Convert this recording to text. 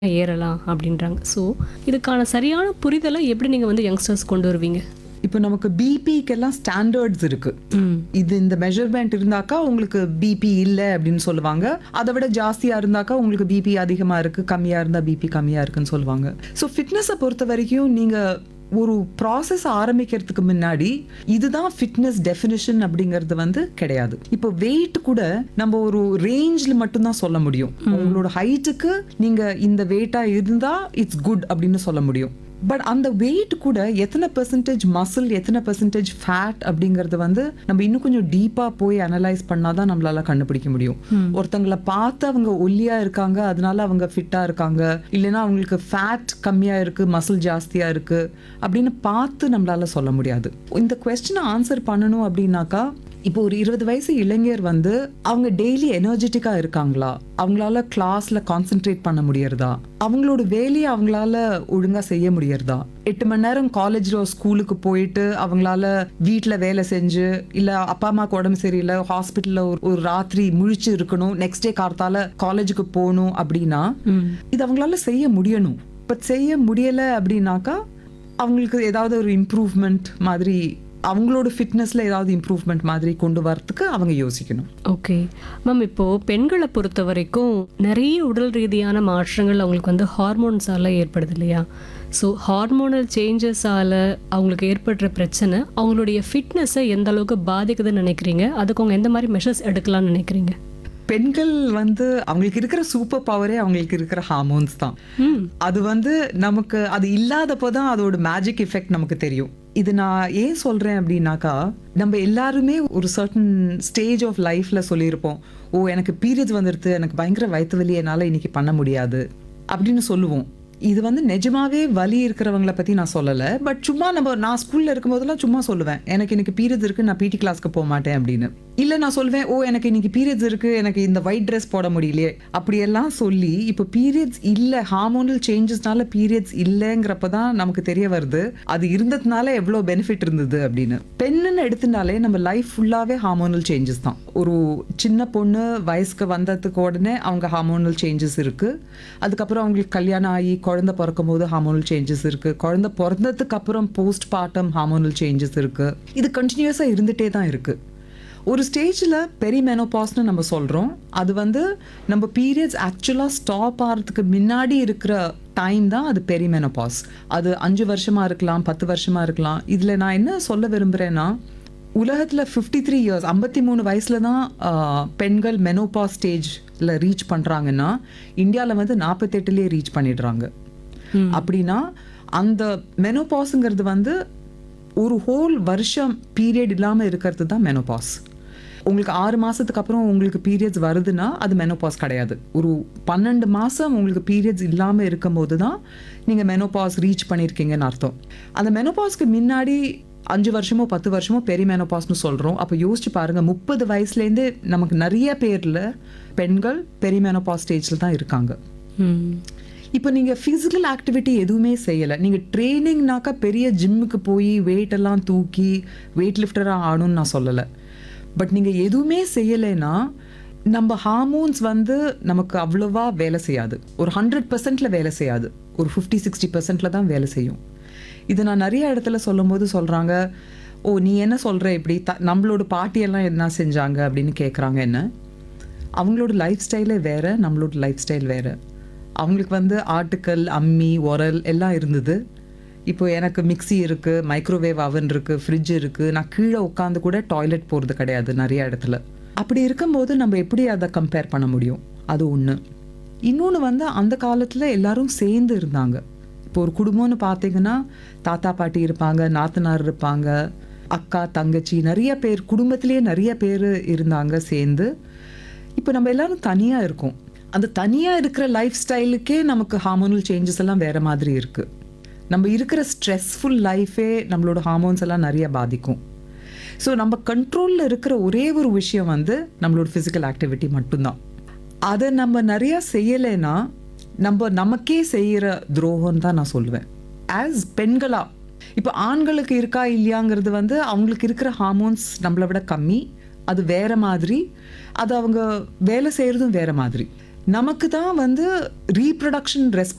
ஏறலாம் அப்படின்றாங்க ஸோ இதுக்கான சரியான புரிதலை எப்படி நீங்கள் வந்து யங்ஸ்டர்ஸ் கொண்டு வருவீங்க இப்போ நமக்கு பிபிக்கெல்லாம் ஸ்டாண்டர்ட்ஸ் இருக்கு ம் இது இந்த மெஷர்மெண்ட் இருந்தாக்கா உங்களுக்கு பிபி இல்லை அப்படின்னு சொல்லுவாங்க அதை விட ஜாஸ்தியா இருந்தாக்கா உங்களுக்கு பிபி அதிகமா இருக்கு கம்மியா இருந்தா பிபி கம்மியா இருக்குன்னு சொல்லுவாங்க ஸோ ஃபிட்னஸை பொறுத்த வரைக்கும் நீங்க ஒரு ப்ராசஸ் ஆரம்பிக்கிறதுக்கு முன்னாடி இதுதான் ஃபிட்னஸ் டெஃபினிஷன் அப்படிங்கிறது வந்து கிடையாது இப்போ வெயிட் கூட நம்ம ஒரு ரேஞ்சில் மட்டும்தான் சொல்ல முடியும் உங்களோட ஹைட்டுக்கு நீங்க இந்த வெயிட்டா இருந்தா இட்ஸ் குட் அப்படின்னு சொல்ல முடியும் பட் அந்த வெயிட் கூட எத்தனை பெர்சன்டேஜ் மசில் எத்தனை பெர்சன்டேஜ் ஃபேட் அப்படிங்கறது வந்து நம்ம இன்னும் கொஞ்சம் டீப்பா போய் அனலைஸ் பண்ணாதான் நம்மளால கண்டுபிடிக்க முடியும் ஒருத்தங்கள பார்த்து அவங்க ஒல்லியா இருக்காங்க அதனால அவங்க ஃபிட்டா இருக்காங்க இல்லைன்னா அவங்களுக்கு ஃபேட் கம்மியா இருக்கு மசில் ஜாஸ்தியா இருக்கு அப்படின்னு பார்த்து நம்மளால சொல்ல முடியாது இந்த கொஸ்டினை ஆன்சர் பண்ணணும் அப்படின்னாக்கா இப்போ ஒரு இருபது வயசு இளைஞர் வந்து அவங்க டெய்லி எனர்ஜெட்டிக்கா இருக்காங்களா அவங்களால கிளாஸ்ல கான்சென்ட்ரேட் பண்ண முடியறதா அவங்களோட வேலையை அவங்களால ஒழுங்கா செய்ய முடியறதா எட்டு மணி நேரம் காலேஜ்ல ஸ்கூலுக்கு போயிட்டு அவங்களால வீட்ல வேலை செஞ்சு இல்ல அப்பா அம்மாக்கு உடம்பு சரியில்லை ஹாஸ்பிட்டல்ல ஒரு ஒரு ராத்திரி முழிச்சு இருக்கணும் நெக்ஸ்ட் டே கார்த்தால காலேஜுக்கு போகணும் அப்படின்னா இது அவங்களால செய்ய முடியணும் பட் செய்ய முடியல அப்படின்னாக்கா அவங்களுக்கு ஏதாவது ஒரு இம்ப்ரூவ்மெண்ட் மாதிரி அவங்களோட ஃபிட்னஸ்ல ஏதாவது இம்ப்ரூவ்மெண்ட் மாதிரி கொண்டு வரதுக்கு அவங்க யோசிக்கணும் ஓகே மேம் இப்போது பெண்களை பொறுத்த வரைக்கும் நிறைய உடல் ரீதியான மாற்றங்கள் அவங்களுக்கு வந்து ஹார்மோன்ஸால் ஏற்படுது இல்லையா ஸோ ஹார்மோனல் சேஞ்சஸால் அவங்களுக்கு ஏற்படுற பிரச்சனை அவங்களுடைய ஃபிட்னஸை எந்த அளவுக்கு பாதிக்குதுன்னு நினைக்கிறீங்க அதுக்கு அவங்க எந்த மாதிரி மெஷர்ஸ் எடுக்கலாம்னு நினைக்கிறீங்க பெண்கள் வந்து அவங்களுக்கு இருக்கிற சூப்பர் பவரே அவங்களுக்கு இருக்கிற ஹார்மோன்ஸ் தான் ம் அது வந்து நமக்கு அது இல்லாதப்போ தான் அதோட மேஜிக் எஃபெக்ட் நமக்கு தெரியும் இது நான் ஏன் சொல்றேன் அப்படின்னாக்கா நம்ம எல்லாருமே ஒரு சர்டன் ஸ்டேஜ் ஆஃப் லைஃப்ல சொல்லியிருப்போம் ஓ எனக்கு பீரியட்ஸ் வந்துடுது எனக்கு பயங்கர வயிற்று வலி என்னால் இன்னைக்கு பண்ண முடியாது அப்படின்னு சொல்லுவோம் இது வந்து நிஜமாவே வலி இருக்கிறவங்கள பத்தி நான் சொல்லலை பட் சும்மா நம்ம நான் ஸ்கூல்ல இருக்கும்போதெல்லாம் சும்மா சொல்லுவேன் எனக்கு இன்னைக்கு பீரியட்ஸ் இருக்கு நான் பிடி கிளாஸ்க்கு போக மாட்டேன் அப்படின்னு இல்ல நான் சொல்வேன் ஓ எனக்கு இன்னைக்கு பீரியட்ஸ் இருக்கு எனக்கு இந்த ஒயிட் ட்ரெஸ் போட முடியலையே அப்படியெல்லாம் சொல்லி இப்போ பீரியட்ஸ் இல்ல ஹார்மோனல் சேஞ்சஸ்னால பீரியட்ஸ் இல்லைங்கிறப்ப தான் நமக்கு தெரிய வருது அது இருந்ததுனால எவ்வளோ பெனிஃபிட் இருந்தது அப்படின்னு பெண்ணுன்னு எடுத்துனாலே நம்ம லைஃப் ஃபுல்லாவே ஹார்மோனல் சேஞ்சஸ் தான் ஒரு சின்ன பொண்ணு வயசுக்கு வந்ததுக்கு உடனே அவங்க ஹார்மோனல் சேஞ்சஸ் இருக்கு அதுக்கப்புறம் அவங்களுக்கு கல்யாணம் ஆகி குழந்தை பிறக்கும் போது ஹார்மோனல் சேஞ்சஸ் இருக்கு குழந்தை பிறந்ததுக்கு அப்புறம் போஸ்ட் பார்ட்டம் ஹார்மோனல் சேஞ்சஸ் இருக்கு இது கண்டினியூஸா இருந்துட்டே தான் இருக்கு ஒரு ஸ்டேஜில் பெரிமெனோபாஸ்னு நம்ம சொல்கிறோம் அது வந்து நம்ம பீரியட்ஸ் ஆக்சுவலாக ஸ்டாப் ஆகிறதுக்கு முன்னாடி இருக்கிற டைம் தான் அது பெரிமெனோபாஸ் அது அஞ்சு வருஷமாக இருக்கலாம் பத்து வருஷமாக இருக்கலாம் இதில் நான் என்ன சொல்ல விரும்புகிறேன்னா உலகத்தில் ஃபிஃப்டி த்ரீ இயர்ஸ் ஐம்பத்தி மூணு வயசில் தான் ஆஹ், பெண்கள் மெனோபாஸ் ஸ்டேஜில் ரீச் பண்ணுறாங்கன்னா இந்தியாவில் வந்து நாற்பத்தெட்டுலேயே ரீச் பண்ணிடுறாங்க அப்படின்னா அந்த மெனோபாஸுங்கிறது வந்து ஒரு ஹோல் வருஷம் பீரியட் இல்லாமல் இருக்கிறது தான் மெனோபாஸ் உங்களுக்கு ஆறு மாதத்துக்கு அப்புறம் உங்களுக்கு பீரியட்ஸ் வருதுன்னா அது மெனோபாஸ் கிடையாது ஒரு பன்னெண்டு மாதம் உங்களுக்கு பீரியட்ஸ் இல்லாமல் இருக்கும்போது தான் நீங்கள் மெனோபாஸ் ரீச் பண்ணியிருக்கீங்கன்னு அர்த்தம் அந்த மெனோபாஸ்க்கு முன்னாடி அஞ்சு வருஷமோ பத்து வருஷமோ பெரிய மெனோபாஸ்னு சொல்கிறோம் அப்போ யோசிச்சு பாருங்கள் முப்பது வயசுலேருந்தே நமக்கு நிறைய பேரில் பெண்கள் பெரிய மெனோபாஸ் ஸ்டேஜில் தான் இருக்காங்க ம் இப்போ நீங்கள் ஃபிசிக்கல் ஆக்டிவிட்டி எதுவுமே செய்யலை நீங்கள் ட்ரைனிங்னாக்கா பெரிய ஜிம்முக்கு போய் weight எல்லாம் தூக்கி வெயிட் லிஃப்டராக ஆகணும்னு நான் சொல்லலை பட் நீங்கள் எதுவுமே செய்யலைன்னா நம்ம ஹார்மோன்ஸ் வந்து நமக்கு அவ்வளோவா வேலை செய்யாது ஒரு ஹண்ட்ரட் பர்சன்ட்ல வேலை செய்யாது ஒரு ஃபிஃப்டி சிக்ஸ்டி பர்சன்ட்ல தான் வேலை செய்யும் இது நான் நிறைய இடத்துல சொல்லும்போது சொல்கிறாங்க ஓ நீ என்ன சொல்கிற இப்படி த நம்மளோட பாட்டியெல்லாம் என்ன செஞ்சாங்க அப்படின்னு கேட்குறாங்க என்ன அவங்களோட லைஃப் ஸ்டைலே வேறு நம்மளோட லைஃப் ஸ்டைல் வேறு அவங்களுக்கு வந்து ஆட்டுக்கல் அம்மி உரல் எல்லாம் இருந்தது இப்போ எனக்கு மிக்ஸி இருக்குது மைக்ரோவேவ் அவன் இருக்குது ஃப்ரிட்ஜ் இருக்குது நான் கீழே உட்காந்து கூட டாய்லெட் போகிறது கிடையாது நிறைய இடத்துல அப்படி இருக்கும்போது நம்ம எப்படி அதை கம்பேர் பண்ண முடியும் அது ஒன்று இன்னொன்று வந்து அந்த காலத்தில் எல்லாரும் சேர்ந்து இருந்தாங்க இப்போ ஒரு குடும்பம்னு பார்த்தீங்கன்னா தாத்தா பாட்டி இருப்பாங்க நாத்தனார் இருப்பாங்க அக்கா தங்கச்சி நிறைய பேர் குடும்பத்திலேயே நிறைய பேர் இருந்தாங்க சேர்ந்து இப்போ நம்ம எல்லாரும் தனியாக இருக்கோம் அந்த தனியாக இருக்கிற லைஃப் ஸ்டைலுக்கே நமக்கு ஹார்மோனல் சேஞ்சஸ் எல்லாம் வேற மாதிரி இருக்கு நம்ம இருக்கிற ஸ்ட்ரெஸ்ஃபுல் லைஃபே நம்மளோட ஹார்மோன்ஸ் எல்லாம் நிறைய பாதிக்கும் ஸோ நம்ம கண்ட்ரோலில் இருக்கிற ஒரே ஒரு விஷயம் வந்து நம்மளோட ஃபிசிக்கல் ஆக்டிவிட்டி மட்டும்தான் அதை நம்ம நிறையா செய்யலைன்னா நம்ம நமக்கே செய்கிற துரோகம் தான் நான் சொல்லுவேன் ஆஸ் பெண்களா இப்போ ஆண்களுக்கு இருக்கா இல்லையாங்கிறது வந்து அவங்களுக்கு இருக்கிற ஹார்மோன்ஸ் நம்மளை விட கம்மி அது வேற மாதிரி அது அவங்க வேலை செய்கிறதும் வேற மாதிரி நமக்கு தான் வந்து ரீப்ரொடக்ஷன் ரெஸ்பான்ஸ்